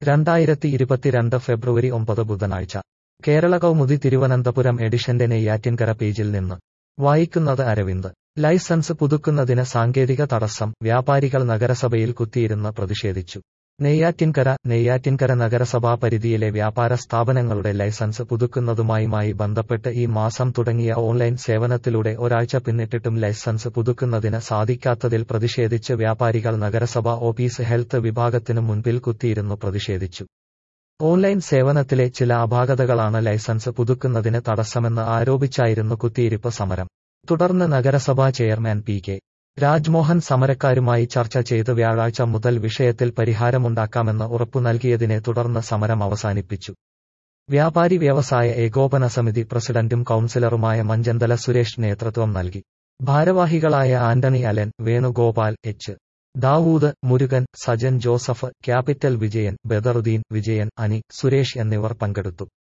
രണ്ടായിരത്തി ഇരുപത്തിരണ്ട് ഫെബ്രുവരി ഒമ്പത് ബുധനാഴ്ച കേരള കൗമുദി തിരുവനന്തപുരം എഡിഷന്റെ നെയ്യാറ്റിൻകര പേജിൽ നിന്ന് വായിക്കുന്നത് അരവിന്ദ് ലൈസൻസ് പുതുക്കുന്നതിന് സാങ്കേതിക തടസ്സം വ്യാപാരികൾ നഗരസഭയിൽ കുത്തിയിരുന്ന് പ്രതിഷേധിച്ചു നെയ്യാറ്റിൻകര നെയ്യാറ്റിൻകര നഗരസഭാ പരിധിയിലെ വ്യാപാര സ്ഥാപനങ്ങളുടെ ലൈസൻസ് പുതുക്കുന്നതുമായുമായി ബന്ധപ്പെട്ട് ഈ മാസം തുടങ്ങിയ ഓൺലൈൻ സേവനത്തിലൂടെ ഒരാഴ്ച പിന്നിട്ടിട്ടും ലൈസൻസ് പുതുക്കുന്നതിന് സാധിക്കാത്തതിൽ പ്രതിഷേധിച്ച് വ്യാപാരികൾ നഗരസഭാ ഓഫീസ് ഹെൽത്ത് വിഭാഗത്തിനു മുൻപിൽ കുത്തിയിരുന്നു പ്രതിഷേധിച്ചു ഓൺലൈൻ സേവനത്തിലെ ചില അപാകതകളാണ് ലൈസൻസ് പുതുക്കുന്നതിന് തടസ്സമെന്ന് ആരോപിച്ചായിരുന്നു കുത്തിയിരിപ്പ് സമരം തുടർന്ന് നഗരസഭാ ചെയർമാൻ പി കെ രാജ്മോഹൻ സമരക്കാരുമായി ചർച്ച ചെയ്ത് വ്യാഴാഴ്ച മുതൽ വിഷയത്തിൽ പരിഹാരമുണ്ടാക്കാമെന്ന് ഉറപ്പു നൽകിയതിനെ തുടർന്ന് സമരം അവസാനിപ്പിച്ചു വ്യാപാരി വ്യവസായ ഏകോപന സമിതി പ്രസിഡന്റും കൌൺസിലറുമായ മഞ്ചന്തല സുരേഷ് നേതൃത്വം നൽകി ഭാരവാഹികളായ Antony Alan Venugopal H Dawood Murugan Sajan Joseph capital Vijayan Badaruddin Vijayan Ani Suresh എന്നിവർ പങ്കെടുത്തു